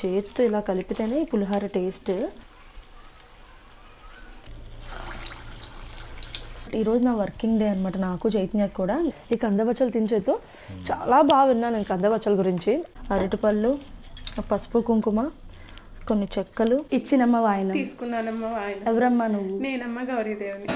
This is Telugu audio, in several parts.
చేత్తో ఇలా కలిపితేనే ఈ పులిహోర టేస్ట్ ఈరోజు నా వర్కింగ్ డే అనమాట నాకు చైతన్యకు కూడా ఈ కందబచ్చలు తినచేతో చాలా బాగా విన్నాను నేను కందబచ్చల గురించి అరటిపళ్ళు పసుపు కుంకుమ కొన్ని చెక్కలు ఇచ్చినమ్మ వాయన తీసుకున్నానమ్మా ఆయన ఎవరమ్మా నువ్వు నేనమ్మ గౌరీదేవిని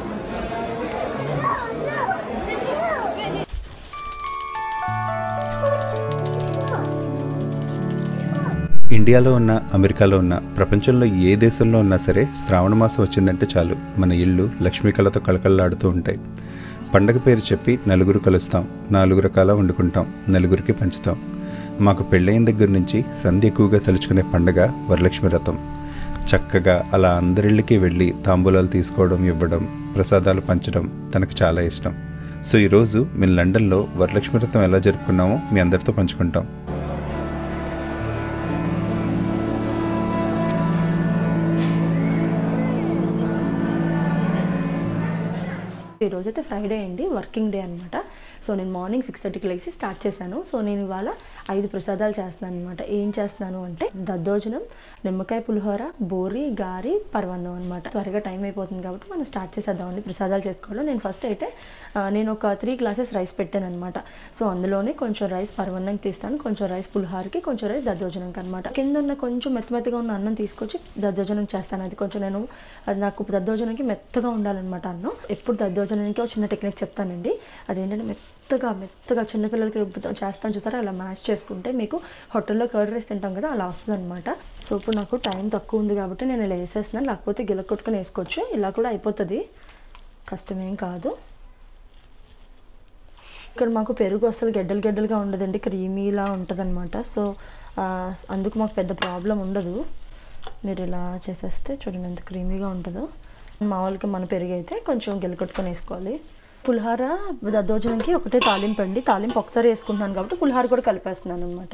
ఇండియాలో ఉన్న అమెరికాలో ఉన్న ప్రపంచంలో ఏ దేశంలో ఉన్నా సరే శ్రావణ మాసం వచ్చిందంటే చాలు మన ఇల్లు లక్ష్మీ కళతో కళకళలాడుతూ ఉంటాయి పండగ పేరు చెప్పి నలుగురు కలుస్తాం నాలుగు రకాల వండుకుంటాం నలుగురికి పంచుతాం మాకు పెళ్ళైన దగ్గర నుంచి సంధి ఎక్కువగా తలుచుకునే పండగ వరలక్ష్మి వ్రతం చక్కగా అలా అందరిళ్ళకి వెళ్ళి తాంబూలాలు తీసుకోవడం ఇవ్వడం ప్రసాదాలు పంచడం తనకు చాలా ఇష్టం సో ఈరోజు మేము లండన్లో వరలక్ష్మి వ్రతం ఎలా జరుపుకున్నామో మీ అందరితో పంచుకుంటాం ఈరోజైతే ఫ్రైడే అండి వర్కింగ్ డే అనమాట సో నేను మార్నింగ్ సిక్స్ థర్టీకి లేచి స్టార్ట్ చేశాను సో నేను ఇవాళ ఐదు ప్రసాదాలు చేస్తున్నాను అనమాట ఏం చేస్తున్నాను అంటే దద్దోజనం నిమ్మకాయ పులిహోర బోరి గారి పరవన్నం అనమాట త్వరగా టైం అయిపోతుంది కాబట్టి మనం స్టార్ట్ చేసేద్దామండి ప్రసాదాలు చేసుకోవడం నేను ఫస్ట్ అయితే ఆ, నేను ఒక త్రీ గ్లాసెస్ రైస్ పెట్టాను అనమాట సో అందులోనే కొంచెం రైస్ పరవన్నంకి తీస్తాను కొంచెం రైస్ పులిహోరకి కొంచెం రైస్ దద్దోజనంకి అనమాట కింద ఉన్న కొంచెం మెత్త మెత్తగా ఉన్న అన్నం తీసుకొచ్చి దద్దోజనం చేస్తాను అది కొంచెం నేను అది నాకు దద్దోజనంకి మెత్తగా ఉండాలన్నమాట అన్నం ఎప్పుడు దద్దోజనానికి ఒక చిన్న టెక్నిక్ చెప్తానండి అదేంటంటే మెత్తగా మెత్తగా చిన్నపిల్లలకి రుబ్బుతాం చేస్తాను చూసారా అలా మ్యాష్ చేసుకుంటే మీకు హోటల్లో కర్డ్ రైస్ తింటాం కదా అలా వస్తుంది అనమాట సో ఇప్పుడు నాకు టైం తక్కువ ఉంది కాబట్టి నేను ఇలా వేసేస్తున్నాను లేకపోతే గిల కొట్టుకొని వేసుకోవచ్చు ఇలా కూడా అయిపోతుంది కష్టమేం కాదు ఇక్కడ మాకు పెరుగు అసలు గడ్డలు గడ్డలుగా ఉండదండి క్రీమీలా ఉంటుంది అనమాట సో ఆ, అందుకు మాకు పెద్ద ప్రాబ్లం ఉండదు మీరు ఇలా చేసేస్తే చూడండి ఎంత క్రీమీగా ఉంటుందో మామూలుగా మన పెరుగు అయితే కొంచెం గిలకొట్టుకొని వేసుకోవాలి పులిహార దద్దోజనంకి ఒకటే తాలింపు అండి తాలింపు ఒకసారి వేసుకుంటున్నాను కాబట్టి పులిహార కూడా కలిపేస్తున్నాను అనమాట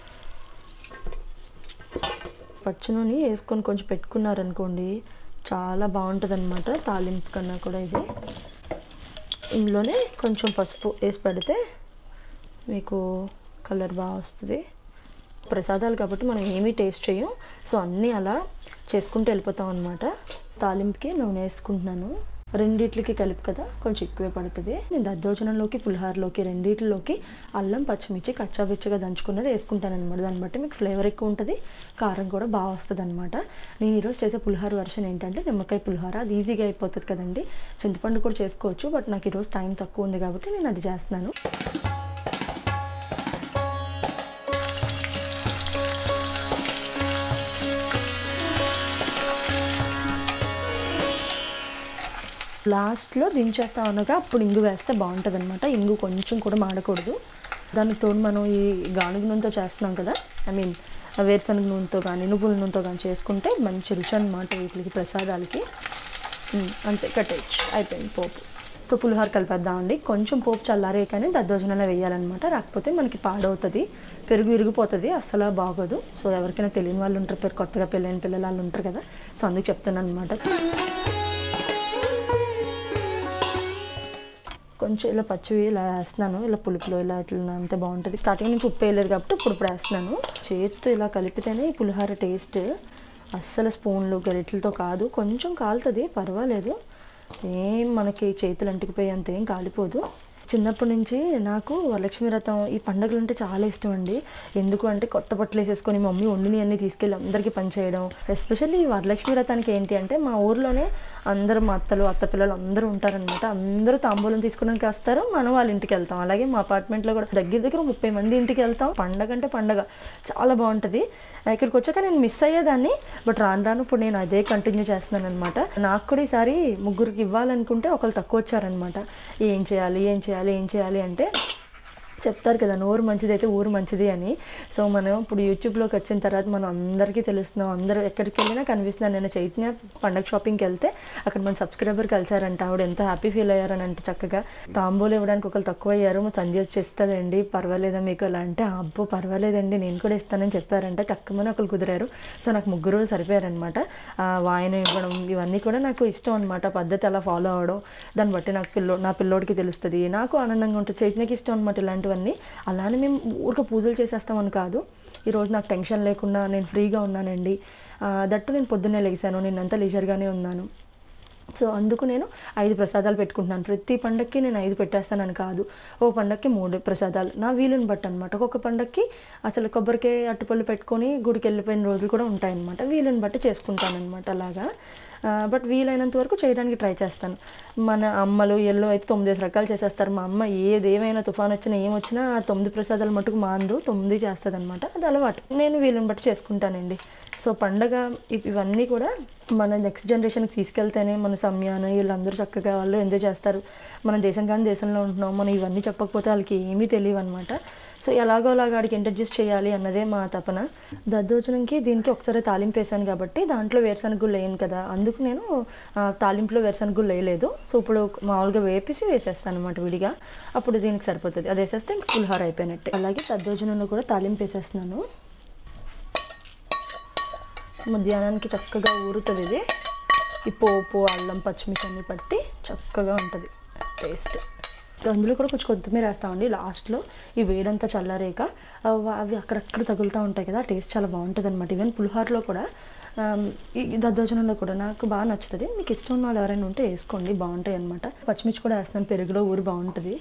పచ్చి నూనె వేసుకొని కొంచెం పెట్టుకున్నారనుకోండి చాలా బాగుంటుంది అనమాట తాలింపు కన్నా కూడా ఇది ఇందులోనే కొంచెం పసుపు వేసి పెడితే మీకు కలర్ బాగా వస్తుంది ప్రసాదాలు కాబట్టి మనం ఏమీ టేస్ట్ చేయం సో అన్నీ అలా చేసుకుంటూ వెళ్ళిపోతాం అనమాట తాలింపుకి నూనె వేసుకుంటున్నాను రెండిట్లకి కలిపి కదా కొంచెం ఎక్కువే పడుతుంది నేను దద్దోజనంలోకి పులిహారలోకి రెండిట్లోకి అల్లం పచ్చిమిర్చి కచ్చాపిచ్చిగా దంచుకున్నది వేసుకుంటాను అనమాట దాన్ని బట్టి మీకు ఫ్లేవర్ ఎక్కువ ఉంటుంది కారం కూడా బాగా వస్తుంది అనమాట నేను ఈరోజు చేసే పులిహార వర్షన్ ఏంటంటే నిమ్మకాయ పులిహార అది ఈజీగా అయిపోతుంది కదండి చింతపండు కూడా చేసుకోవచ్చు బట్ నాకు ఈరోజు టైం తక్కువ ఉంది కాబట్టి నేను అది చేస్తున్నాను లాస్ట్లో దించేస్తా ఉండగా అప్పుడు ఇంగు వేస్తే బాగుంటుంది అనమాట ఇంగు కొంచెం కూడా మాడకూడదు దానికి తోడు మనం ఈ గానుగ నూనెతో చేస్తున్నాం కదా ఐ మీన్ వేరుశనగ నూనెతో కానీ నువ్వుల నూనెతో కానీ చేసుకుంటే మంచి రుచి అనమాట వీటికి ప్రసాదాలకి ఉమ్, అంతే కట్టేయచ్చు అయిపోయింది పోపు సో పులిహోర కలిపేద్దామండి కొంచెం పోపు చల్లారే కానీ దద్దోజనంలో వేయాలన్నమాట రాకపోతే మనకి పాడవుతుంది పెరుగు విరిగిపోతుంది అస్సలు బాగోదు సో ఎవరికైనా తెలియని వాళ్ళు ఉంటారు పేరు కొత్తగా పెళ్ళైన పిల్లలు వాళ్ళు ఉంటారు కదా సో అందుకు చెప్తున్నాను అనమాట కొంచెం ఇలా పచ్చివి ఇలా వేస్తున్నాను ఇలా పులుపులో ఇలా ఇట్లా అంతే బాగుంటుంది స్టార్టింగ్ నుంచి ఉప్పు వేయలేదు కాబట్టి ఇప్పుడు ఇప్పుడు వేస్తున్నాను చేత్తో ఇలా కలిపితేనే ఈ పులిహోర టేస్ట్ అస్సలు స్పూన్లు గరిటెలతో కాదు కొంచెం కాలుతుంది పర్వాలేదు ఏం మనకి చేతులు అంటుకుపోయి అంత ఏం కాలిపోదు చిన్నప్పటి నుంచి నాకు వరలక్ష్మి వ్రతం ఈ పండుగలు అంటే చాలా ఇష్టం అండి ఎందుకు అంటే కొత్త బట్టలు వేసేసుకొని మమ్మీ వండిని అన్ని తీసుకెళ్ళి అందరికీ పనిచేయడం ఎస్పెషల్లీ వరలక్ష్మి వ్రతానికి ఏంటి అంటే మా ఊర్లోనే అందరూ మా అత్తలు అత్త పిల్లలు అందరూ ఉంటారనమాట అందరూ తాంబూలం తీసుకోవడానికి వస్తారు మనం వాళ్ళ ఇంటికి వెళ్తాం అలాగే మా అపార్ట్మెంట్లో కూడా దగ్గర దగ్గర ముప్పై మంది ఇంటికి వెళ్తాం పండగ అంటే పండగ చాలా బాగుంటుంది ఇక్కడికి వచ్చాక నేను మిస్ అయ్యేదాన్ని బట్ రాను రాను ఇప్పుడు నేను అదే కంటిన్యూ చేస్తున్నాను అనమాట నాకు కూడా ఈసారి ముగ్గురికి ఇవ్వాలనుకుంటే ఒకళ్ళు తక్కువ వచ్చారనమాట ఏం చేయాలి ఏం చేయాలి ఏం చేయాలి అంటే చెప్తారు కదా నోరు మంచిది అయితే ఊరు మంచిది అని సో మనం ఇప్పుడు యూట్యూబ్లోకి వచ్చిన తర్వాత మనం అందరికీ తెలుస్తున్నాం అందరూ ఎక్కడికి వెళ్ళినా కనిపిస్తున్నాను నేను చైతన్య పండగ షాపింగ్కి వెళ్తే అక్కడ మన సబ్స్క్రైబర్ కలిసారంట ఆవిడ ఎంత హ్యాపీ ఫీల్ అయ్యారని అంటే చక్కగా తాంబూలు ఇవ్వడానికి ఒకరు తక్కువ అయ్యారు మా సంధ్య వచ్చేస్తుందండి పర్వాలేదా మీకు అలా అంటే అబ్బో పర్వాలేదండి నేను కూడా ఇస్తానని చెప్పారంట టక్కుమని ఒకరు కుదిరారు సో నాకు ముగ్గురు సరిపోయారనమాట వాయన ఇవ్వడం ఇవన్నీ కూడా నాకు ఇష్టం అనమాట పద్ధతి అలా ఫాలో అవడం దాన్ని బట్టి నాకు పిల్లో నా పిల్లోడికి తెలుస్తుంది నాకు ఆనందంగా ఉంటుంది చైతన్యకి ఇష్టం అనమాట ఇలాంటివన్నీ అలానే మేము ఊరికే పూజలు చేసేస్తామని కాదు ఈరోజు నాకు టెన్షన్ లేకుండా నేను ఫ్రీగా ఉన్నానండి ఆ, దట్టు నేను పొద్దున్నే లేచాను నిన్నంతా లీజర్గానే ఉన్నాను సో అందుకు నేను ఐదు ప్రసాదాలు పెట్టుకుంటున్నాను ప్రతి పండక్కి నేను ఐదు పెట్టేస్తానని కాదు ఓ పండక్కి మూడు ప్రసాదాలు నా వీలుని బట్టి అనమాట ఒక్కొక్క పండక్కి అసలు కొబ్బరికాయ అట్టుపళ్ళు పెట్టుకొని గుడికి వెళ్ళిపోయిన రోజులు కూడా ఉంటాయన్నమాట వీలుని బట్టి చేసుకుంటాను అనమాట అలాగా బట్ వీలైనంత వరకు చేయడానికి ట్రై చేస్తాను మన అమ్మలు ఎల్లో అయితే తొమ్మిది రకాలు చేసేస్తారు మా అమ్మ ఏది ఏమైనా తుఫాన్ వచ్చినా ఏం వచ్చినా ఆ తొమ్మిది ప్రసాదాలు మటుకు మాందు తొమ్మిది చేస్తుంది అనమాట అది అలవాటు నేను వీలుని బట్టి చేసుకుంటానండి సో పండగ ఇవ్- ఇవన్నీ కూడా మన నెక్స్ట్ జనరేషన్కి తీసుకెళ్తేనే మన సమయాన్ని వీళ్ళందరూ చక్కగా వాళ్ళు ఎంజాయ్ చేస్తారు మన దేశం కానీ దేశంలో ఉంటున్నాం మనం ఇవన్నీ చెప్పకపోతే వాళ్ళకి ఏమీ తెలియవు అనమాట సో ఎలాగో అలాగా వాడికి ఇంట్రడ్యూస్ చేయాలి అన్నదే మా తపన దద్దోజనంకి దీనికి ఒకసారి తాలింపు వేసాను కాబట్టి దాంట్లో వేరుశనగ గుళ్ళు వేయను కదా అందుకు నేను ఆ, తాలింపులో వేరుశనగ గుళ్ళు వేయలేదు సో ఇప్పుడు మామూలుగా వేపేసి వేసేస్తాను అనమాట విడిగా అప్పుడు దీనికి సరిపోతుంది అది వేసేస్తే ఇంక పులిహోర అయిపోయినట్టే అలాగే దద్దోజనంలో కూడా తాలింపు వేసేస్తున్నాను మధ్యాహ్నానికి చక్కగా ఊరుతుంది ఇది ఈ పోపు అల్లం పచ్చిమిర్చి అన్ని పట్టి చక్కగా ఉంటుంది టేస్ట్ అందులో కూడా కొంచెం కొత్తిమీర వేస్తామండి లాస్ట్లో ఈ వేడంతా చల్లారేక అవి అవి అక్కడక్కడ తగులుతూ ఉంటాయి కదా టేస్ట్ చాలా బాగుంటుంది అనమాట ఈవెన్ పులిహోరలో కూడా ఆమ్, ఈ ఈ దద్దోజనంలో కూడా నాకు బాగా నచ్చుతుంది మీకు ఇష్టం ఉన్న వాళ్ళు ఎవరైనా ఉంటే వేసుకోండి బాగుంటాయి అనమాట పచ్చిమిర్చి కూడా వేస్తున్నాను పెరుగులో ఊరి బాగుంటుంది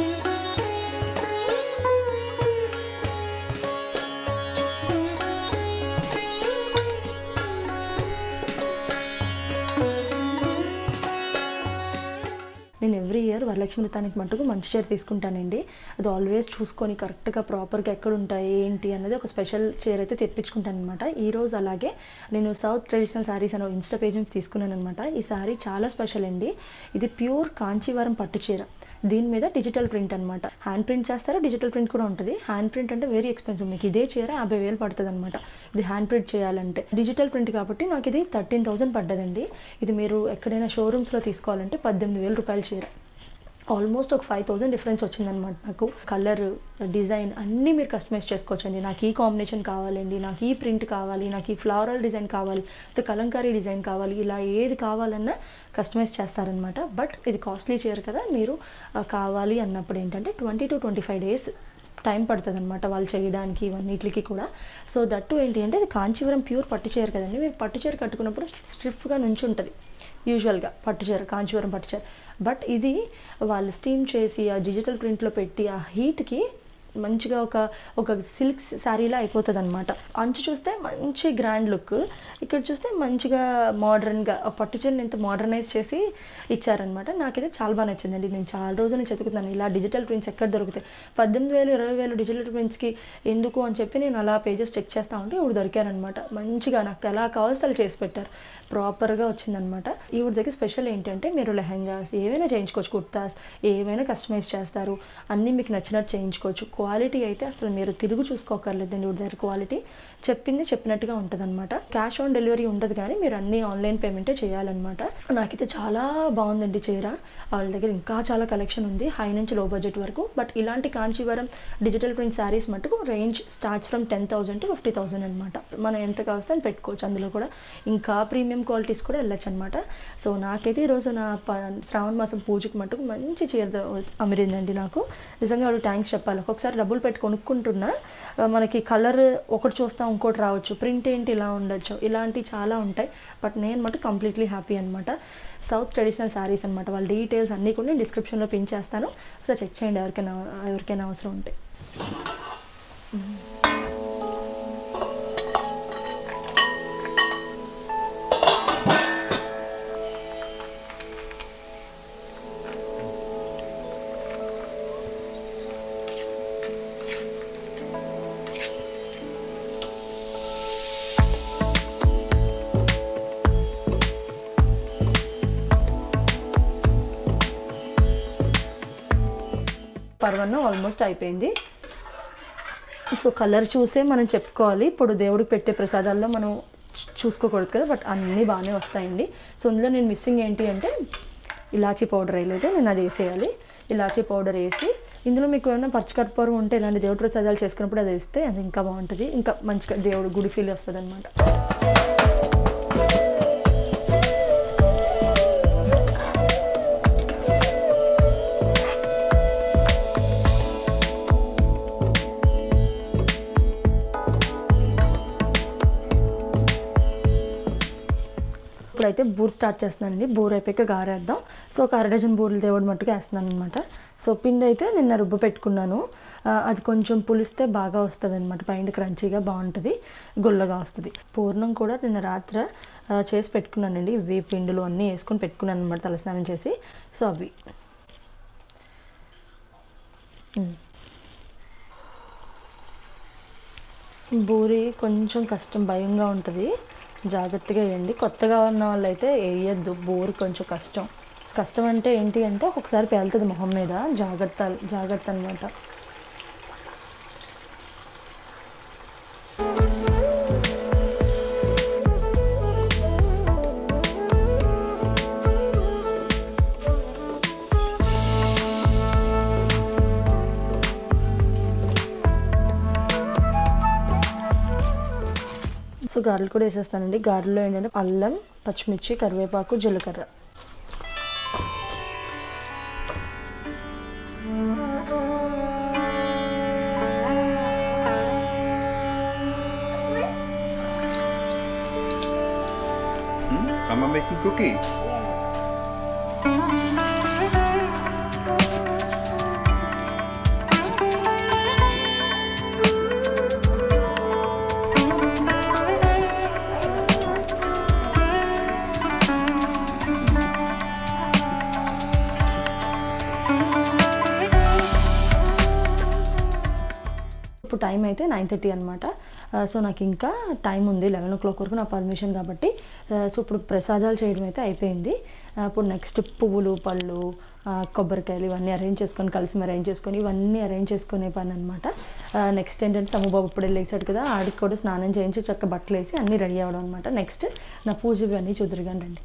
నేను ఎవ్రీ ఇయర్ వరలక్ష్మి వ్రతానికి మటుకు మంచి చీర తీసుకుంటానండి అది ఆల్వేస్ చూసుకొని కరెక్ట్గా ప్రాపర్గా ఎక్కడ ఉంటాయి ఏంటి అన్నది ఒక స్పెషల్ చీర అయితే తెప్పించుకుంటాను అనమాట ఈ రోజు అలాగే నేను సౌత్ ట్రెడిషనల్ శారీస్ అనే ఇన్స్టా పేజ్ నుంచి తీసుకున్నాను అనమాట ఈ శారీ చాలా స్పెషల్ అండి ఇది ప్యూర్ కాంచీవరం పట్టు చీర దీని మీద డిజిటల్ ప్రింట్ అనమాట హ్యాండ్ ప్రింట్ చేస్తారా డిజిటల్ ప్రింట్ కూడా ఉంటుంది హ్యాండ్ ప్రింట్ అంటే వెరీ ఎక్స్పెన్సివ్ మీకు ఇదే చీర యాభై వేలు పడుతుంది అనమాట ఇది హ్యాండ్ ప్రింట్ చేయాలంటే డిజిటల్ ప్రింట్ కాబట్టి నాకు ఇది థర్టీన్ థౌసండ్ పడ్డదండి ఇది మీరు ఎక్కడైనా షోరూమ్స్లో తీసుకోవాలంటే పద్దెనిమిది వేల రూపాయల చీర ఆల్మోస్ట్ ఒక ఫైవ్ థౌసండ్ డిఫరెన్స్ వచ్చిందనమాట నాకు కలర్ డిజైన్ అన్నీ మీరు కస్టమైజ్ చేసుకోవచ్చండి నాకు ఈ కాంబినేషన్ కావాలండి నాకు ఈ ప్రింట్ కావాలి నాకు ఈ ఫ్లవరల్ డిజైన్ కావాలి లేకపోతే కలంకారీ డిజైన్ కావాలి ఇలా ఏది కావాలన్నా కస్టమైజ్ చేస్తారనమాట బట్ ఇది కాస్ట్లీ చీర కదా మీరు ఆ, కావాలి అన్నప్పుడు ఏంటంటే twenty to twenty five days time పడుతుంది అనమాట వాళ్ళు చేయడానికి ఇవన్నిటికి కూడా సో దట్టు ఏంటి అంటే ఇది కాంచీవరం ప్యూర్ పట్టు చీర కదండి మీరు పట్టు చీర కట్టుకున్నప్పుడు స్ట్రిఫ్గా నుంచి ఉంటుంది యూజువల్గా పట్టు చీర కాంచీవరం పట్టు చీర బట్ ఇది వాళ్ళు స్టీమ్ చేసి ఆ డిజిటల్ ప్రింట్లో పెట్టి ఆ హీట్కి మంచిగా ఒక ఒక సిల్క్ శారీలా అయిపోతుంది అనమాట అంచు చూస్తే మంచి గ్రాండ్ లుక్ ఇక్కడ చూస్తే మంచిగా మోడర్న్గా ఆ పట్టు చీరని ఎంత మోడర్నైజ్ చేసి ఇచ్చారనమాట నాకైతే చాలా బాగా నచ్చిందండి నేను చాలా రోజుల నుంచి వెతుకుతున్నాను ఇలా డిజిటల్ ప్రింట్స్ ఎక్కడ దొరుకుతాయి పద్దెనిమిది వేలు ఇరవై వేలు డిజిటల్ ప్రింట్స్కి ఎందుకు అని చెప్పి నేను అలా పేజెస్ చెక్ చేస్తూ ఉంటే ఇప్పుడు దొరికారనమాట మంచిగా నాకు ఎలా కావాల్సి అలా చేసి పెట్టారు ప్రాపర్గా వచ్చిందనమాట ఈవిడ దగ్గర స్పెషల్ ఏంటంటే మీరు లెహంగాస్ ఏవైనా చేయించుకోవచ్చు కుర్తాస్ ఏవైనా కస్టమైజ్ చేస్తారు అన్నీ మీకు నచ్చినట్టు చేయించుకోవచ్చు క్వాలిటీ అయితే అసలు మీరు తిరుగు చూసుకోకర్లేదండి ఈవిడ దగ్గర క్వాలిటీ చెప్పింది చెప్పినట్టుగా ఉంటుంది అనమాట క్యాష్ ఆన్ డెలివరీ ఉండదు కానీ మీరు అన్ని ఆన్లైన్ పేమెంటే చేయాలన్నమాట నాకైతే చాలా బాగుందండి చీర వాళ్ళ దగ్గర ఇంకా చాలా కలెక్షన్ ఉంది హై నుంచి లో బడ్జెట్ వరకు బట్ ఇలాంటి కాంచీవరం డిజిటల్ ప్రింట్ శారీస్ మటుకు range starts from ten thousand to fifty thousand అనమాట మనం ఎంత కావస్తే అని పెట్టుకోవచ్చు అందులో కూడా ఇంకా ప్రీమియం క్వాలిటీస్ కూడా వెళ్ళొచ్చు అనమాట సో నాకైతే ఈరోజు నా ప- శ్రావణ మాసం పూజకు మటుకు మంచి చీర ద- అమిరిందండి నాకు నిజంగా వాళ్ళు థ్యాంక్స్ చెప్పాలి ఒక్కొక్కసారి డబ్బులు పెట్టి కొనుక్కుంటున్నా ఆ, మనకి కలర్ ఒకటి చూస్తాం ఇంకోటి రావచ్చు ప్రింట్ ఏంటి ఇలా ఉండొచ్చు ఇలాంటివి చాలా ఉంటాయి బట్ నేను మటు కంప్లీట్లీ హ్యాపీ అనమాట సౌత్ ట్రెడిషనల్ శారీస్ అనమాట వాళ్ళ డీటెయిల్స్ అన్నీ కూడా నేను డిస్క్రిప్షన్లో పిన్ చేస్తాను ఒకసారి చెక్ చేయండి ఎవరికైనా ఎవరికైనా అవసరం ఉంటే పర్వన్నం ఆల్మోస్ట్ అయిపోయింది సో కలర్ చూసే మనం చెప్పుకోవాలి ఇప్పుడు దేవుడికి పెట్టే ప్రసాదాల్లో మనం చూ- చూసుకోకూడదు కదా బట్ అన్నీ బాగానే వస్తాయండి సో అందులో నేను మిస్సింగ్ ఏంటి అంటే ఇలాచీ పౌడర్ వేయలేదు నేను అది వేసేయాలి ఇలాచీ పౌడర్ వేసి ఇందులో మీకు ఏమైనా పచ్చకర్పూరం ఉంటే ఇలాంటి దేవుడి ప్రసాదాలు చేసుకున్నప్పుడు అది వేస్తే అది ఇంకా బాగుంటుంది ఇంకా మంచిగా దేవుడు గుడి ఫీల్ వస్తుంది అనమాట ఇప్పుడైతే బూర్ స్టార్ట్ చేస్తున్నానండి బూర్ అయిపోయాక గారేద్దాం సో ఒక అర డజన్ బూరెలు తేవడం మట్టుకు వేస్తున్నాను అనమాట సో పిండి అయితే నిన్న రుబ్బు పెట్టుకున్నాను ఆ, అది కొంచెం పులిస్తే బాగా వస్తుంది అనమాట పైన క్రంచీగా బాగుంటుంది గుల్లగా వస్తుంది పూర్ణం కూడా నిన్న రాత్రి ఆ, చేసి పెట్టుకున్నానండి ఇవి పిండిలు అన్నీ వేసుకొని పెట్టుకున్నాను అనమాట తలస్నానం చేసి సో అవి ఉమ్. బూరి కొంచెం కష్టం భయంగా ఉంటుంది జాగ్రత్తగా వేయండి కొత్తగా ఉన్న వాళ్ళైతే వేయద్దు బూరి కొంచెం కష్టం కష్టం అంటే ఏంటి అంటే ఒక్కొక్కసారి పేలుతుంది మొహం మీద జాగ్రత్త జాగ్రత్త అనమాట సో గారెలు కూడా వేసేస్తానండి గారెలో ఏంటంటే అల్లం పచ్చిమిర్చి కరివేపాకు జీలకర్ర అమ్మ మేకింగ్ కుకీ ఇప్పుడు టైం అయితే నైన్ థర్టీ అనమాట సో నాకు ఇంకా టైం ఉంది లెవెన్ ఓ క్లాక్ వరకు నా పర్మిషన్ కాబట్టి ఆ, సో ఇప్పుడు ప్రసాదాలు చేయడం అయితే అయిపోయింది ఆ, ఇప్పుడు నెక్స్ట్ పువ్వులు పళ్ళు ఆ, కొబ్బరికాయలు ఇవన్నీ అరేంజ్ చేసుకొని కలిసి అరేంజ్ చేసుకొని ఇవన్నీ అరేంజ్ చేసుకునే పని అనమాట నెక్స్ట్ ఏంటంటే సమ్మబాబు ఇప్పుడు వెళ్ళేసాడు కదా ఆడికి కూడా స్నానం చేయించి చక్క బట్టలు వేసి అన్నీ రెడీ అవ్వడం అనమాట నెక్స్ట్ నా పూజ ఇవన్నీ చూదురుగాని రండి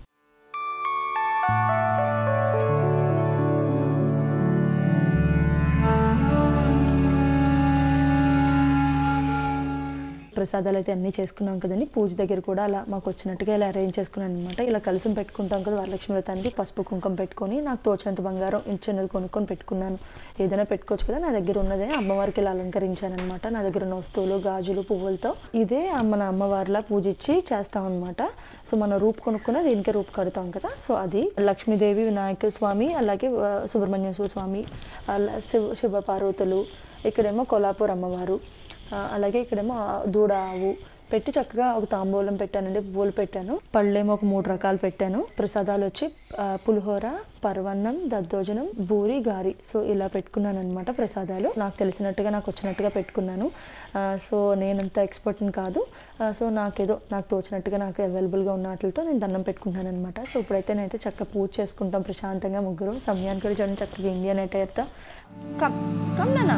ప్రసాదాలు అయితే అన్నీ చేసుకున్నాం కదండి పూజ దగ్గర కూడా అలా మాకు వచ్చినట్టుగా ఇలా అరేంజ్ చేసుకున్నాను అనమాట ఇలా కలిసి పెట్టుకుంటాం కదా వరలక్ష్మి వ్రతానికి పసుపు కుంకుమ పెట్టుకొని నాకు తోచినంత బంగారం చిన్నది కొనుక్కొని పెట్టుకున్నాను ఏదైనా పెట్టుకోవచ్చు కదా నా దగ్గర ఉన్నదే అమ్మవారికి ఇలా అలంకరించాను అనమాట నా దగ్గర ఉన్న వస్తువులు గాజులు పువ్వులతో ఇదే మన అమ్మవారిలా పూజించి చేస్తాం అనమాట సో మనం రూపు కొనుక్కున్న దీనికే రూపు కడతాం కదా సో అది లక్ష్మీదేవి వినాయక స్వామి అలాగే ఆ, సుబ్రహ్మణ్యేశ్వర స్వామి అలా శివ శివ పార్వతులు ఇక్కడేమో కొల్లాపూర్ అమ్మవారు ఆ, అలాగే ఇక్కడేమో ఆ దూడ ఆవు పెట్టి చక్కగా ఒక తాంబూలం పెట్టానండి పువ్వులు పెట్టాను పళ్ళేమో ఒక మూడు రకాలు పెట్టాను ప్రసాదాలు వచ్చి ఆ, పులిహోర పరవన్నం దద్దోజనం బూరి గారి సో ఇలా పెట్టుకున్నాను అనమాట ప్రసాదాలు నాకు తెలిసినట్టుగా నాకు వచ్చినట్టుగా పెట్టుకున్నాను ఆ, సో నేనంత ఎక్స్పర్ట్ని కాదు ఆ, సో నాకేదో నాకు తోచినట్టుగా నాకు అవైలబుల్గా ఉన్న వాటితో నేను దండం పెట్టుకుంటాను అనమాట సో ఇప్పుడైతే నేనైతే చక్కగా పూజ చేసుకుంటాం ప్రశాంతంగా ముగ్గురు సమయానికి కూడా చూడండి చక్కగా ఇండియన్ అటైర్తో కమ్ కమ్ నాన్న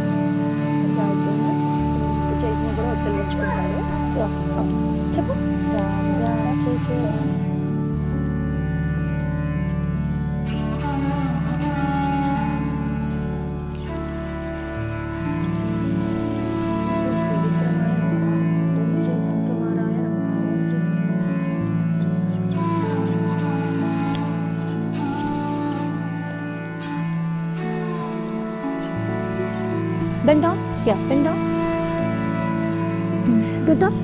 చైతన్య కూడా ఉత్తరించుకుంటాడు చెప్పు రామ్ రామ్ జయ జయ Ram. Bend down. Yeah, bend down. Good down.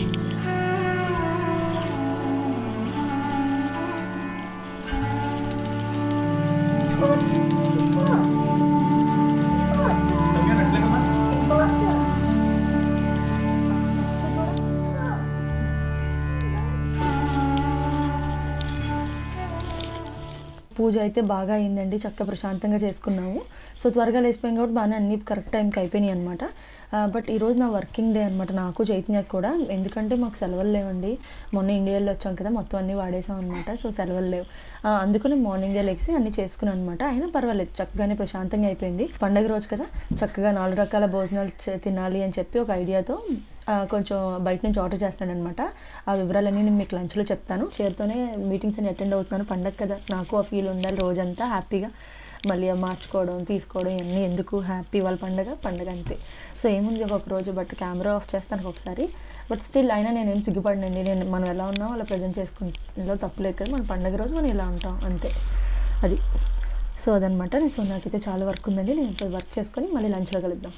పూజ అయితే బాగా అయిందండి చక్కగా ప్రశాంతంగా చేసుకున్నాము సో త్వరగా లేచిపోయాం కాబట్టి బాగానే అన్ని కరెక్ట్ టైంకి అయిపోయినాయి అనమాట బట్ ఈరోజు నా వర్కింగ్ డే అనమాట నాకు చైతన్యకు కూడా ఎందుకంటే మాకు సెలవులు లేవండి మొన్న ఇండియాలో వచ్చాం కదా మొత్తం అన్నీ వాడేసాం అనమాట సో సెలవులు లేవు ఆ, అందుకని మార్నింగే లెగ్సి అన్నీ చేసుకున్నాను అనమాట అయినా పర్వాలేదు చక్కగానే ప్రశాంతంగా అయిపోయింది పండగ రోజు కదా చక్కగా నాలుగు రకాల భోజనాలు చే- తినాలి అని చెప్పి ఒక ఐడియాతో ఆ, కొంచెం బయట నుంచి ఆర్డర్ చేస్తాను అనమాట ఆ వివరాలన్నీ నేను మీకు లంచ్లో చెప్తాను చేరుతోనే మీటింగ్స్ అని అటెండ్ అవుతున్నాను పండగ కదా నాకు ఆ ఫీల్ ఉండాలి రోజంతా హ్యాపీగా మళ్ళీ ఆ మార్చుకోవడం తీసుకోవడం ఇవన్నీ ఎందుకు హ్యాపీ వాళ్ళ పండగ పండగ అంతే సో ఏముంది ఒక రోజు బట్ కెమెరా ఆఫ్ చేస్తాను ఒకసారి బట్ స్టిల్ అయినా నేను ఏం సిగ్గుపడినండి నేను మనం ఎలా ఉన్నాం అలా ప్రజెంట్ చేసుకుంటే తప్పులేదు కదా మన పండగ రోజు మనం ఇలా ఉంటాం అంతే అది సో అదనమాట సో నాకైతే చాలా వర్క్ ఉందండి నేను ఇప్పుడు వర్క్ చేసుకొని మళ్ళీ లంచ్లో కలుద్దాం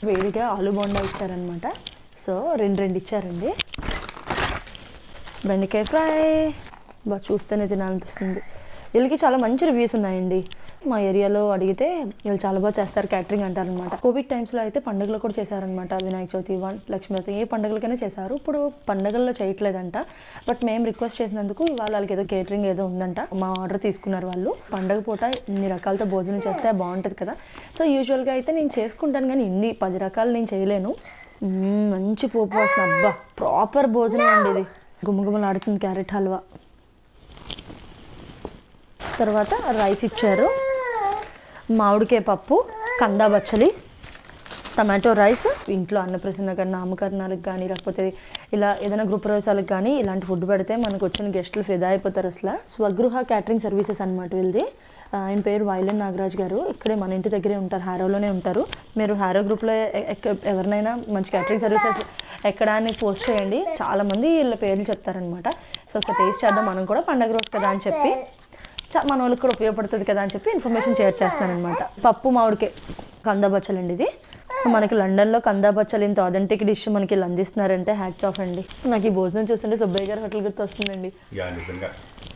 వేడిగా ఆలు బోండా ఇచ్చారనమాట సో రెండు రెండు ఇచ్చారండి బెండకాయ ఫ్రై బాగా చూస్తేనే తినాలనిపిస్తుంది వీళ్ళకి చాలా మంచి రివ్యూస్ ఉన్నాయండి మా ఏరియాలో అడిగితే వీళ్ళు చాలా బాగా చేస్తారు క్యాటరింగ్ అంటారనమాట కోవిడ్ టైమ్స్లో అయితే పండుగలు కూడా చేశారనమాట వినాయక చవితి వన్ లక్ష్మీ ఏ పండుగలకైనా చేశారు ఇప్పుడు పండుగల్లో చేయట్లేదంట బట్ మేము రిక్వెస్ట్ చేసినందుకు ఇవాళ వాళ్ళకి ఏదో కేటరింగ్ ఏదో ఉందంట మా ఆర్డర్ తీసుకున్నారు వాళ్ళు పండగ పూట ఇన్ని రకాలతో భోజనం చేస్తే బాగుంటుంది కదా సో యూజువల్గా అయితే నేను చేసుకుంటాను కానీ ఇన్ని పది రకాలు నేను చేయలేను మ్మ్, మంచి పోపు వాసన అబ్బా ప్రాపర్ భోజనం అండి ఇది గుమగుమలాడుతుంది క్యారెట్ హల్వా తర్వాత రైస్ ఇచ్చారు మామిడికాయ పప్పు కందా బచ్చలి టమాటో రైస్ ఇంట్లో అన్నప్రసన్న కానీ నామకరణాలకు కానీ లేకపోతే ఇలా ఏదైనా గృహ ప్రవేశాలకు కానీ ఇలాంటి ఫుడ్ పెడితే మనకు వచ్చిన గెస్టులు ఫిదా అయిపోతారు అసలు స్వగృహ క్యాటరింగ్ సర్వీసెస్ అనమాట వీళ్ళది ఆ, ఆయన పేరు వైలెన్ నాగరాజ్ గారు ఇక్కడే మన ఇంటి దగ్గరే ఉంటారు హారోలోనే ఉంటారు మీరు హారో గ్రూప్లో ఎ- ఎక్క- ఎవరినైనా మంచి క్యాటరింగ్ సర్వీసెస్ ఎక్కడ అని పోస్ట్ చేయండి చాలా మంది వీళ్ళ పేర్లు చెప్తారనమాట సో ఒకసారి టేస్ట్ చేద్దాం మనం కూడా పండగ రోజు కదా అని చెప్పి చా- మన వాళ్ళకి కూడా ఉపయోగపడుతుంది కదా అని చెప్పి ఇన్ఫర్మేషన్ షేర్ చేస్తాను అనమాట పప్పు మామిడికే కందా బచ్చలు అండి ఇది మనకి లండన్లో కందా బచ్చలు ఇంత అథెంటిక్ డిష్ మనకి ఇలా అందిస్తున్నారంటే హ్యాట్స్ ఆఫ్ అండి నాకు ఈ భోజనం చూస్తుంటే సుబ్బయ్య గారి హోటల్ గుర్తు వస్తుందండి యా నిజంగా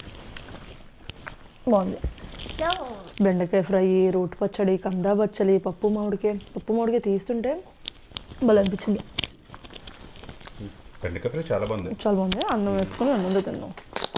బాగుంది బెండకాయ ఫ్రై రోటి పచ్చడి కందా బచ్చలి పప్పు మామిడికాయ పప్పు మామిడికాయ తీస్తుంటే భలే అనిపించింది బెండకాయ ఫ్రై చాలా బాగుంది చాలా బాగుంది అన్నం వేసుకొని అన్నంలో తిన్నాం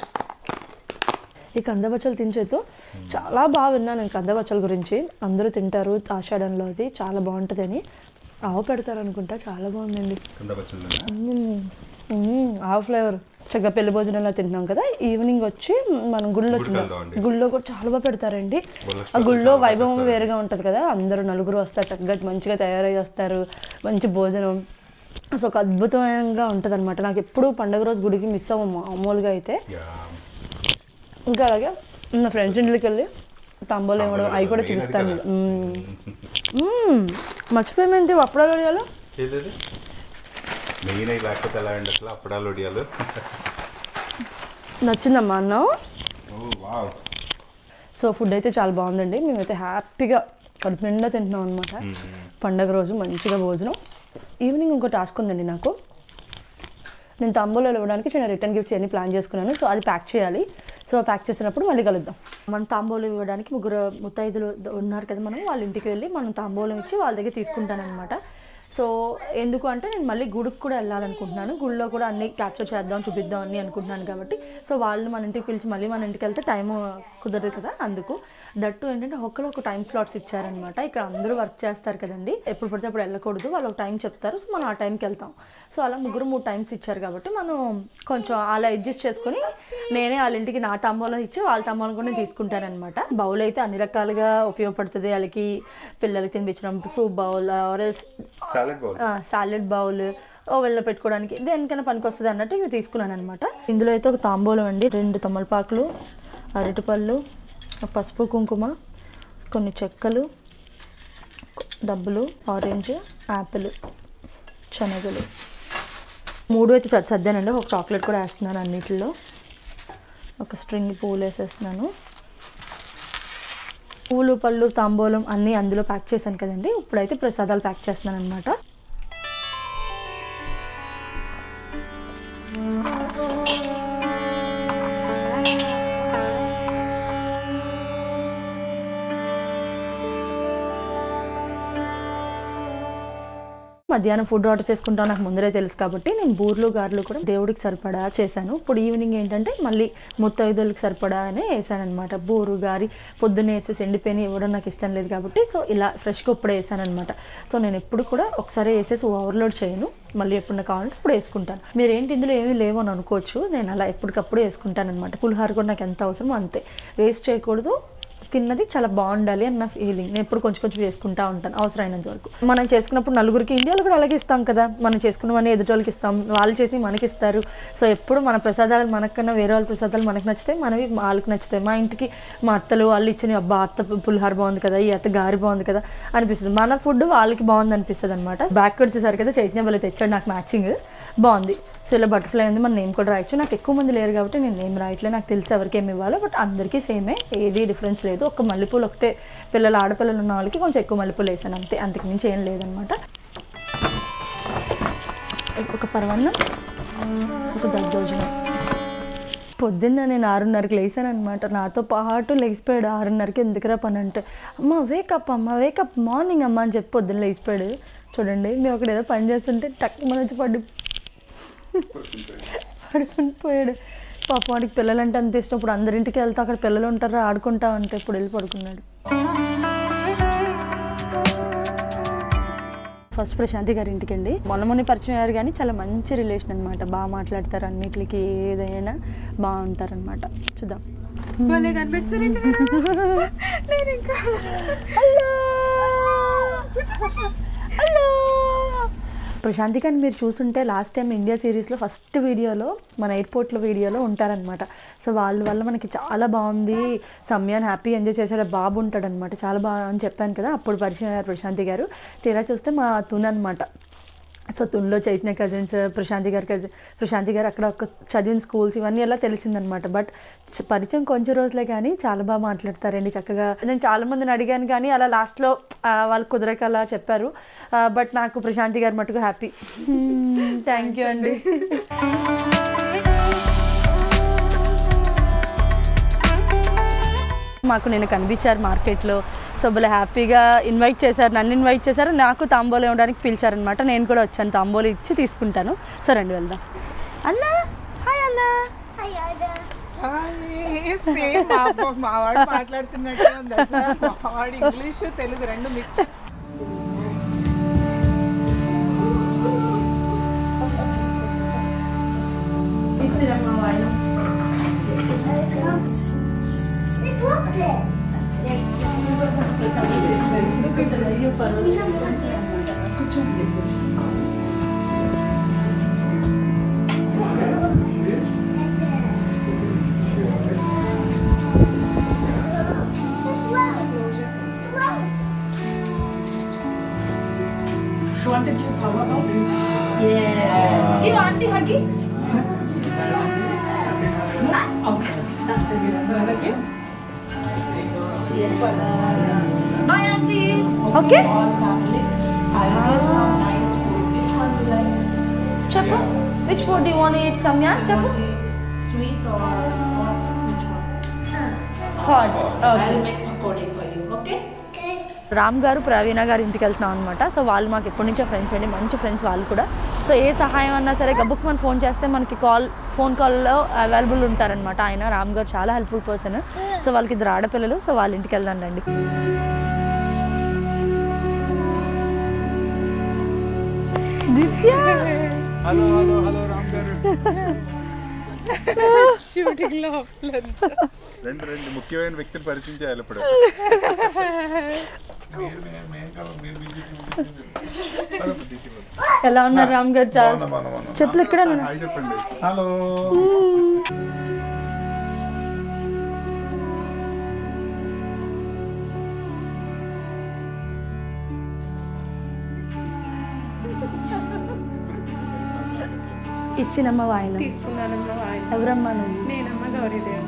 ఈ కందబచ్చలు తినచేతు చాలా బాగా విన్నాను నేను కందబచ్చల గురించి అందరూ తింటారు ఆషాఢంలో అది చాలా బాగుంటుంది అని ఆవు పెడతారు అనుకుంటా చాలా బాగుందండి కింద బచ్చలు మ్మ్. మ్మ్. ఆవు ఫ్లేవర్ చక్కగా పెళ్లి భోజనంలో తింటున్నాం కదా ఈవినింగ్ వచ్చి మనం గుళ్ళో గుడికి తిన్నాం వెళ్దామండి. గుళ్ళో కూడా చాలా బాగా పెడతారండి వరలక్ష్మి ఆ గుళ్ళో చాలా వైభవం చేస్తారు. వేరుగా ఉంటుంది కదా అందరూ నలుగురు వస్తారు చక్కగా మంచిగా తయారై వస్తారు మంచి భోజనం అసలు ఒక అద్భుతంగా ఉంటుంది అనమాట నాకు ఎప్పుడు పండగ రోజు గుడికి మిస్ అవ్వము మామూలుగా అయితే యా ఇంకా అలాగే నా ఫ్రెండ్స్ ఇంటికి వెళ్ళి తంబోలు ఇవ్వడం అవి కూడా Main అది చూపిస్తాను కదా. మ్మ్. మ్మ్. మర్చిపోయామేంటి అప్పుడాలు అడిగాలో ఏదది మెయిన్ అయి లేకపోతే ఎలా అండి అసలు అప్పడాలు వడియాలు నచ్చిందమ్మా అన్నం ఓ వావ్ సో ఫుడ్ అయితే చాలా బాగుందండి మేమైతే హ్యాపీగా కడుపు నిండా తింటున్నాం అనమాట పండగ రోజు మంచిగా భోజనం ఈవినింగ్ ఇంకో టాస్క్ ఉందండి నాకు నేను తాంబూలాలు ఇవ్వడానికి చిన్న రిటర్న్ గిఫ్ట్స్ అన్ని ప్లాన్ చేసుకున్నాను సో అది ప్యాక్ చేయాలి సో ప్యాక్ చేసినప్పుడు మళ్ళీ కలుద్దాం మనం తాంబూలం ఇవ్వడానికి ముగ్గురు ముత్తైదులు ఉన్నారు కదా మనం వాళ్ళ ఇంటికి వెళ్ళి మనం తాంబూలం ఇచ్చి వాళ్ళ దగ్గర తీసుకుంటానమాట సో ఎందుకు అంటే నేను మళ్ళీ గుడికి కూడా వెళ్ళాలనుకుంటున్నాను గుడిలో కూడా అన్ని క్యాప్చర్ చేద్దాం చూపిద్దాం అని అనుకుంటున్నాను కాబట్టి సో వాళ్ళు మన ఇంటికి పిలిచి మళ్ళీ మన ఇంటికి వెళ్తే టైం కుదరదు కదా అందుకు దట్టు ఏంటంటే ఒక్కరు ఒక టైం స్లాట్స్ ఇచ్చారనమాట ఇక్కడ అందరూ వర్క్ చేస్తారు కదండి ఎప్పుడు పడితే అప్పుడు వెళ్ళకూడదు వాళ్ళు ఒక టైం చెప్తారు సో మనం ఆ టైంకి వెళ్తాం సో అలా ముగ్గురు మూడు టైమ్స్ ఇచ్చారు కాబట్టి మనం కొంచెం అలా అడ్జస్ట్ చేసుకొని నేనే వాళ్ళ ఇంటికి నా తాంబూలం ఇచ్చి వాళ్ళ తాంబూలం కూడా తీసుకుంటానమాట బౌల్ అయితే అన్ని రకాలుగా ఉపయోగపడుతుంది వాళ్ళకి పిల్లలకి తినిపించడం సూప్ బౌల్ ఆరెల్స్ సాలెడ్ బౌల్ సాలెడ్ బౌల్ ఓవెన్లో పెట్టుకోవడానికి దేనికైనా పనికొస్తుంది అన్నట్టు ఇవి తీసుకున్నాను అనమాట ఇందులో అయితే ఒక తాంబూలం అండి రెండు తమలపాకులు అరటిపళ్ళు పసుపు కుంకుమ కొన్ని చెక్కలు డబ్బులు ఆరెంజ్ యాపిల్ శనగలు మూడు అయితే చ- సర్దానండి ఒక చాక్లెట్ కూడా వేస్తున్నాను అన్నిటిలో ఒక స్ట్రింగ్ పూలు వేసేస్తున్నాను పూలు పళ్ళు తాంబూలం అన్నీ అందులో ప్యాక్ చేశాను కదండి ఇప్పుడైతే ప్రసాదాలు ప్యాక్ చేస్తున్నాను అనమాట మధ్యాహ్నం ఫుడ్ ఆర్డర్ చేసుకుంటాం నాకు ముందరే తెలుసు కాబట్టి నేను బూర్లు గారెలు కూడా దేవుడికి సరిపడా చేశాను ఇప్పుడు ఈవినింగ్ ఏంటంటే మళ్ళీ ముత్తైదులకు సరిపడా అనే వేసాను అనమాట బూరు గారి పొద్దున్నే వేసేసి ఎండిపోయిన ఇవ్వడం నాకు ఇష్టం లేదు కాబట్టి సో ఇలా ఫ్రెష్గా ఇప్పుడే వేసాను అనమాట సో నేను ఎప్పుడు కూడా ఒకసారి వేసేసి ఓవర్లోడ్ చేయను మళ్ళీ ఎప్పుడు నాకు కావాలంటే ఇప్పుడు వేసుకుంటాను మీరు ఏంటి ఇందులో ఏమీ లేవు అని అనుకోవచ్చు నేను అలా ఎప్పటికప్పుడు వేసుకుంటాను అనమాట పులిహార కూడా నాకు ఎంత అవసరమో అంతే వేస్ట్ చేయకూడదు తిన్నది చాలా బాగుండాలి అన్న ఫీలింగ్ నేను ఎప్పుడు కొంచెం కొంచెం చేసుకుంటా ఉంటాను అవసరమైనంత వరకు మనం చేసుకున్నప్పుడు నలుగురికి ఇండియాలో కూడా అలాగే ఇస్తాం కదా మనం చేసుకున్నవన్నీ ఎదుటి వాళ్ళకి ఇస్తాం వాళ్ళు చేసి మనకి ఇస్తారు సో ఎప్పుడు మన ప్రసాదాలు మనకన్నా వేరే వాళ్ళ ప్రసాదాలు మనకు నచ్చుతాయి మనవి వాళ్ళకి నచ్చుతాయి మా ఇంటికి మా అత్తలు వాళ్ళు ఇచ్చిన అబ్బా అత్త పులిహార బాగుంది కదా ఈ అత్త గారి బాగుంది కదా అనిపిస్తుంది మన ఫుడ్ వాళ్ళకి బాగుంది అనిపిస్తుంది అనమాట బ్యాక్ వచ్చేసరికి కదా చైతన్య వాళ్ళు తెచ్చాడు నాకు మ్యాచింగ్ బాగుంది సో ఇలా బటర్ఫ్లై ఉంది మన నేమ్ కూడా రాయొచ్చు నాకు ఎక్కువ మంది లేరు కాబట్టి నేను నేమ్ రాయట్లేదు నాకు తెలిసి ఎవరికి ఏమి ఇవ్వాలో బట్ అందరికీ సేమే ఏది డిఫరెన్స్ లేదు ఒక మల్లెపూలు ఒకటే పిల్లలు ఆడపిల్లలు ఉన్న వాళ్ళకి కొంచెం ఎక్కువ మల్లెపూలు వేసాను అంతే అంతకు మించి ఏం లేదనమాట ఒక పరవన్నం ఒక దద్దోజనం పొద్దున్న నేను ఆరున్నరకి లేసాను అనమాట నాతో పాటు లేచిపోయాడు ఆరున్నరకి ఎందుకురా పని అంటే అమ్మ వేకప్ అమ్మ వేకప్ మార్నింగ్ అమ్మ అని చెప్పి పొద్దున్న లేచిపోయాడు చూడండి మేము అక్కడ ఏదో పని చేస్తుంటే టక్ మన వచ్చి పడి పడుకుని పోయాడు పాపం వాడికి పిల్లలంటే అంత ఇష్టం ఇప్పుడు అందరింటికి వెళ్తే అక్కడ పిల్లలు ఉంటారు ఆడుకుంటా అంటే ఇప్పుడు వెళ్ళి పడుకున్నాడు ఫస్ట్ ప్రశాంతి గారి ఇంటికి అండి మొన్న మొన్న పరిచయం అయ్యారు కానీ చాలా మంచి రిలేషన్ అనమాట బాగా మాట్లాడతారు అన్నిటికి ఏదైనా బాగుంటారు అనమాట చూద్దాం భలే కనిపిస్తుంది నేను ఇంకా హలో హలో ప్రశాంతి గారిని మీరు చూసుంటే లాస్ట్ టైం ఇండియా సిరీస్లో ఫస్ట్ వీడియోలో మన ఎయిర్పోర్ట్లో వీడియోలో ఉంటారనమాట సో వాళ్ళ వల్ల మనకి చాలా బాగుంది సమ్యాన్ హ్యాపీ ఎంజాయ్ చేసాడు బాబు ఉంటాడనమాట చాలా బాగా అని చెప్పాను కదా అప్పుడు పరిచయం అయ్యారు ప్రశాంతి గారు తీరా చూస్తే మా తున్ అనమాట సో తున్లో చైతన్య కజిన్స్ ప్రశాంతి గారి కజిన్ ప్రశాంతి గారు అక్కడ ఒక చదివిన స్కూల్స్ ఇవన్నీ ఎలా తెలిసిందనమాట బట్ చ- పరిచయం కొంచెం రోజులే కానీ చాలా బాగా మాట్లాడతారండి చక్కగా నేను చాలా మందిని అడిగాను కానీ అలా లాస్ట్లో వాళ్ళు కుదరక అలా చెప్పారు బట్ నాకు ప్రశాంతి గారు మటుకు హ్యాపీ థ్యాంక్ యూ అండి మాకు నేను కనిపించారు మార్కెట్లో సో భలే హ్యాపీగా ఇన్వైట్ చేశారు నన్ను ఇన్వైట్ చేశారు నాకు తాంబోలు ఇవ్వడానికి పిలిచారనమాట నేను కూడా వచ్చాను తాంబోలు ఇచ్చి తీసుకుంటాను సో రండి వెళ్దాం అన్న హాయ్ అన్న సేమ్ మా మా వాడు మాట్లాడుతున్నట్టే ఉంది అసలు మా వాడు ఇంగ్లీష్ తెలుగు రెండు mix want to give power You auntie huggy? Hi auntie. Okay. చెప్పు which food you want eat సమ్యా చెప్పు Sweet or hot? Which one? Hot I'll make pakodi for you, okay? Ram గారు ప్రవీణ గారి ఇంటికి వెళ్తున్నాం అనమాట సో వాళ్ళు మాకు ఎప్పటి నుంచో ఫ్రెండ్స్ అండి మంచి ఫ్రెండ్స్ వాళ్ళు కూడా సో ఏ సహాయం అన్నా సరే గబుక్ మనం ఫోన్ చేస్తే మనకి కాల్ ఫోన్ కాల్లో అవైలబుల్ ఉంటారనమాట ఆయన రామ్ గారు చాలా హెల్ప్ఫుల్ పర్సన్ సో వాళ్ళకి ఇద్దరు ఆడపిల్లలు సో వాళ్ళ ఇంటికి వెళ్దాం రండి దిత్య హలో హలో హలో రామ్ గారు షూటింగ్ లో అవ్వలేదు. రెండు రెండు ముఖ్యమైన వ్యక్తిని పరిచయం చేయాలి ఇప్పుడు హలో, బుద్ధికి ఇవ్వండి. ఎలా ఉన్నారు రామ్ గారు చాలా బాగున్నా, బాగున్నా, బాగున్నా. చెప్పులు ఎక్కడ హాయ్ చెప్పండి హలో ఇచ్చినమ్మ వాయిన తీసుకున్నానమ్మా ఆయన ఎవరమ్మా నువ్వు నేనమ్మ గౌరీదేవి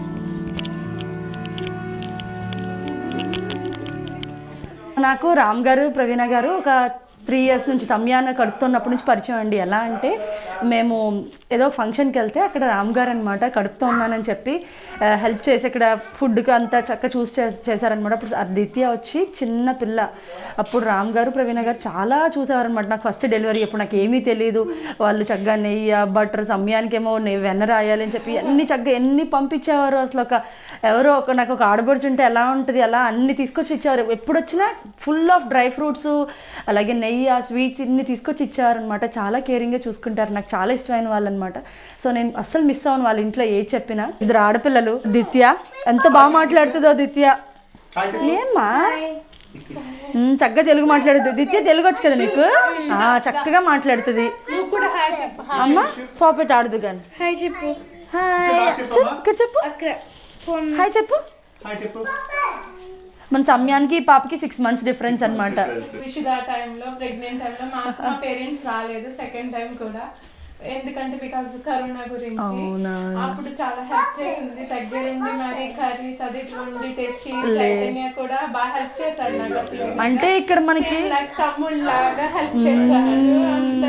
నాకు రామ్ గారు ప్రవీణ గారు ఒక త్రీ ఇయర్స్ నుంచి సమయాన్ని కడుపుతున్నప్పటి నుంచి పరిచయం అండి ఎలా అంటే మేము ఏదో ఫంక్షన్కి వెళ్తే అక్కడ రామ్ గారు అనమాట కడుపుతో ఉన్నానని చెప్పి హెల్ప్ చేసి ఇక్కడ ఫుడ్కి అంతా చక్కగా చూసి చే- చేశారనమాట అప్పుడు ఆదిత్య వచ్చి చిన్న పిల్ల అప్పుడు రామ్ గారు ప్రవీణ గారు చాలా చూసేవారనమాట నాకు ఫస్ట్ డెలివరీ అప్పుడు నాకు ఏమీ తెలియదు వాళ్ళు చక్కగా నెయ్యి బటర్ సమయానికేమో నెయ్యి వెన్న రాయాలి అని చెప్పి అన్ని చక్కగా ఎన్ని పంపించేవారు అసలు ఒక ఎవరో ఒక నాకు ఒక ఆడబడుచు ఉంటే ఎలా ఉంటుంది అలా అన్ని తీసుకొచ్చి ఇచ్చేవారు ఎప్పుడు వచ్చినా ఫుల్ ఆఫ్ డ్రై ఫ్రూట్స్ అలాగే నెయ్యి ఆ స్వీట్స్ ఇన్ని తీసుకొచ్చి ఇచ్చేవారనమాట చాలా కేరింగ్గా చూసుకుంటారు నాకు చాలా ఇష్టమైన వాళ్ళు అనమాట సో నేను అస్సలు మిస్ అవ్వను వాళ్ళ ఇంట్లో ఏ చెప్పినా ఇద్దరు ఆడపిల్లలు దిత్య ఎంత బాగా మాట్లాడుతుందో దిత్య ఏమ్మా ఉమ్, చక్కగా తెలుగు మాట్లాడుతుంది దిత్య తెలుగు వచ్చు కదా నీకు ఆ, చక్కగా మాట్లాడుతుంది నువ్వు కూడా హాయ్ చెప్పు అమ్మ పాపెట్ ఆడదు కానీ హాయ్ చెప్పు హాయ్ చెప్పు, ఇక్కడ చెప్పు అక్కడ ఫోన్ హాయ్ చెప్పు హాయ్ చెప్పు మన సమయానికి పాపకి సిక్స్ మంత్స్ డిఫరెన్స్ అనమాట విషుదా టైంలో ప్రెగ్నెంట్ టైంలో మా మా పేరెంట్స్ రాలేదు సెకండ్ టైం కూడా ఎందుకంటే బికాస్ కరోనా గురించి అవునా. అప్పుడు చాలా హెల్ప్ చేసింది దగ్గరుండి మరి కర్రీస్ అది వండి తెచ్చి చైతన్య కూడా బాగా హెల్ప్ చేశాడు నాకు అసలు అంటే ఇక్కడ మనకి లైక్ తమ్ముళ్ళలాగా హెల్ప్ చేశాడు అంత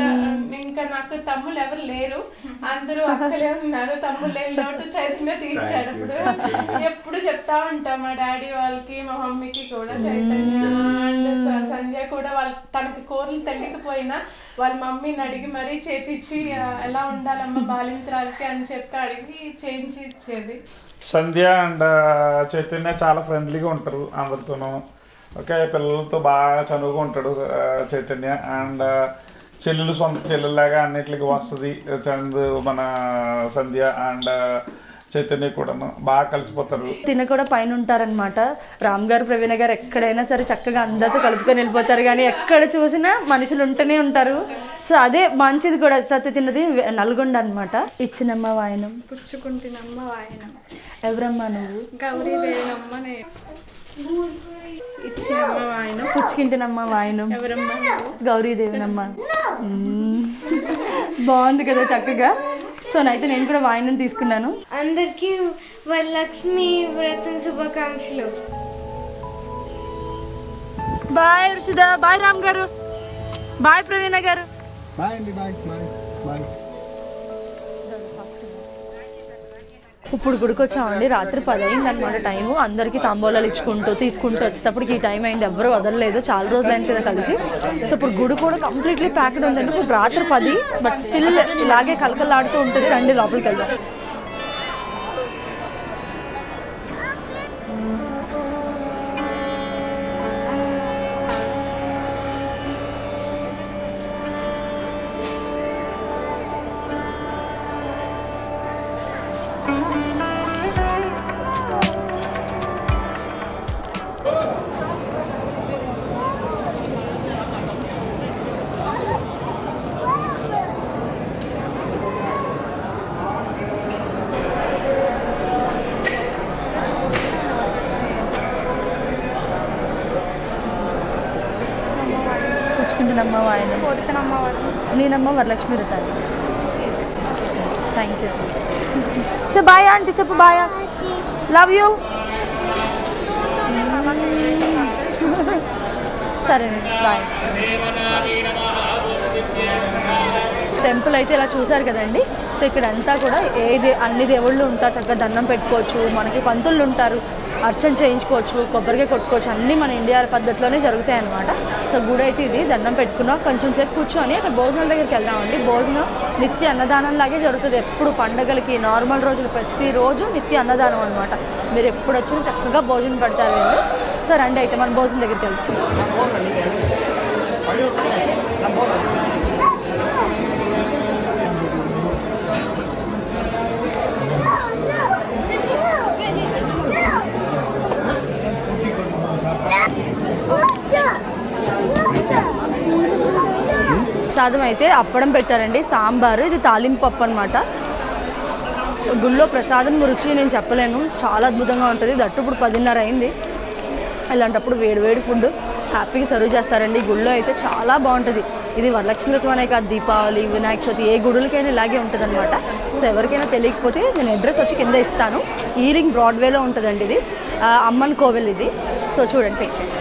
ఇంకా నాకు తమ్ముళ్ళు ఎవరు లేరు అందరూ అక్కలే ఉన్నారు తమ్ముళ్ళు లేని లోటు చైతన్య తీర్చాడు ఇప్పుడు ఎప్పుడు చెప్తా ఉంటాం మా డాడీ వాళ్ళకి మా మమ్మీకి కూడా చైతన్య అండ్ సంధ్య కూడా వాళ్ళ తనకి కూరలు తెలియకపోయినా వాళ్ళ మమ్మీని అడిగి మరీ చేపించి ఆ, ఎలా ఉండాలమ్మా బాలింతరాలకి అని చెప్పి అడిగి చేయించి ఇచ్చేది సంధ్య అండ్ చైతన్య చాలా ఫ్రెండ్లీగా ఉంటారు అందరితోనూ ఓకే పిల్లలతో బాగా చనువుగా ఉంటాడు ఆ, చైతన్య అండ్ చెల్లెలు సొంత చెల్లెల్లాగా అన్నిటికి వస్తుంది చంద్ మన సంధ్య అండ్ చైతన్య కూడాను బాగా కలిసిపోతారు తిన కూడా పైన ఉంటారనమాట రామ్ గారు ప్రవీణ గారు ఎక్కడైనా సరే చక్కగా అందరితో కలుపుకొని వెళ్ళిపోతారు కానీ ఎక్కడ చూసినా మనుషులు ఉంటూనే ఉంటారు సో అదే మంచిది కూడా సత్య తిన్నది నల్గొండ అనమాట ఇచ్చినమ్మ వాయనం పుచ్చుకుంటున్నమ్మ వాయనం ఎవరమ్మా నువ్వు గౌరీదేవినమ్మ నేను ఇచ్చినమ్మ వాయనం పుచ్చుకింటినమ్మ వాయనం ఎవరమ్మ నువ్వు గౌరీదేవినమ్మ మ్మ్. బాగుంది కదా చక్కగా సో అయితే నేను కూడా వాయనం తీసుకున్నాను అందరికీ వరలక్ష్మి వ్రతం శుభాకాంక్షలు బాయ్ రుషిద బాయ్ రామ్ గారు బాయ్ ప్రవీణ గారు బాయ్ అండి బాయ్ బాయ్ బాయ్ ఇప్పుడు గుడికొచ్చామండి రాత్రి పది అయింది అనమాట టైము అందరికీ తాంబూలాలు ఇచ్చుకుంటూ తీసుకుంటూ వచ్చేటప్పటికి ఈ టైం అయింది ఎవరు వదలలేదు చాలా రోజులు అయింది కదా కలిసి సో ఇప్పుడు గుడి కూడా కంప్లీట్లీ ప్యాక్డ్ ఉందండి ఇప్పుడు రాత్రి పది బట్ స్టిల్ ఇలాగే కలకలాడుతూ ఉంటుంది రండి లోపలికి వెళ్దాం పుచ్చుకుంటున్నమ్మ వాయన కోరికనమ్మ వాయనం నేనమ్మ వరలక్ష్మి వ్రతాన్ని thank you so bye auntie చెప్పు బాయ్ లవ్ యూ సరే బాయ్ టెంపుల్ అయితే ఇలా చూసారు కదండి సో ఇక్కడ అంతా కూడా ఏది అన్ని దేవుళ్ళు ఉంటారు చక్కగా దండం పెట్టుకోవచ్చు మనకి పంతులు ఉంటారు అర్చన చేయించుకోవచ్చు కొబ్బరికాయ కొట్టుకోవచ్చు అన్నీ మన ఇండియా పద్ధతిలోనే జరుగుతాయి అనమాట సో గుడి అయితే ఇది దండం పెట్టుకున్నాం కొంచెం సేపు కూర్చొని అక్కడ భోజనం దగ్గరికి వెళ్దామండి భోజనం నిత్య అన్నదానం లాగే జరుగుతుంది ఎప్పుడు పండగలకి నార్మల్ రోజులు ప్రతిరోజు నిత్య అన్నదానం అనమాట మీరు ఎప్పుడు వచ్చినా చక్కగా భోజనం పెడతారు వీళ్ళు సో రండి అయితే మనం భోజనం దగ్గరికి వెళ్తాం ప్రసాదం అయితే అప్పడం పెట్టారండి సాంబారు ఇది తాలింపు పప్పు అనమాట గుళ్ళో ప్రసాదం రుచి నేను చెప్పలేను చాలా అద్భుతంగా ఉంటుంది దట్టు ఇప్పుడు పదిన్నర అయింది ఇలాంటప్పుడు వేడి వేడి ఫుడ్ హ్యాపీగా సర్వ్ చేస్తారండి గుళ్ళో అయితే చాలా బాగుంటుంది ఇది వరలక్ష్మి వ్రతం అనే కాదు దీపావళి వినాయక చవితి ఏ గుడులకైనా ఇలాగే ఉంటుంది అనమాట సో ఎవరికైనా తెలియకపోతే నేను అడ్రస్ వచ్చి కింద ఇస్తాను ఈరింగ్ బ్రాడ్వేలో ఉంటుందండి ఇది ఆ, అమ్మన్ కోవెల్ ఇది సో చూడండి page చేయండి.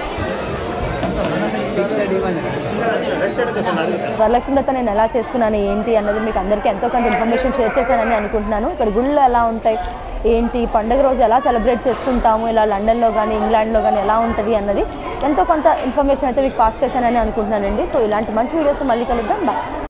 వరలక్ష్మి వ్రతం నేను ఎలా చేసుకున్నాను ఏంటి అన్నది మీకు అందరికీ ఎంతో కొంత ఇన్ఫర్మేషన్ షేర్ చేశానని అనుకుంటున్నాను ఇక్కడ గుళ్ళు ఎలా ఉంటాయి ఏంటి పండుగ రోజు ఎలా సెలబ్రేట్ చేసుకుంటాము ఇలా లండన్లో కానీ ఇంగ్లాండ్లో కానీ ఎలా ఉంటుంది అన్నది ఎంతో కొంత ఇన్ఫర్మేషన్ అయితే మీకు పాస్ చేశానని అనుకుంటున్నానండి సో ఇలాంటి మంచి వీడియోస్ మళ్ళీ కలుద్దాం బాయ్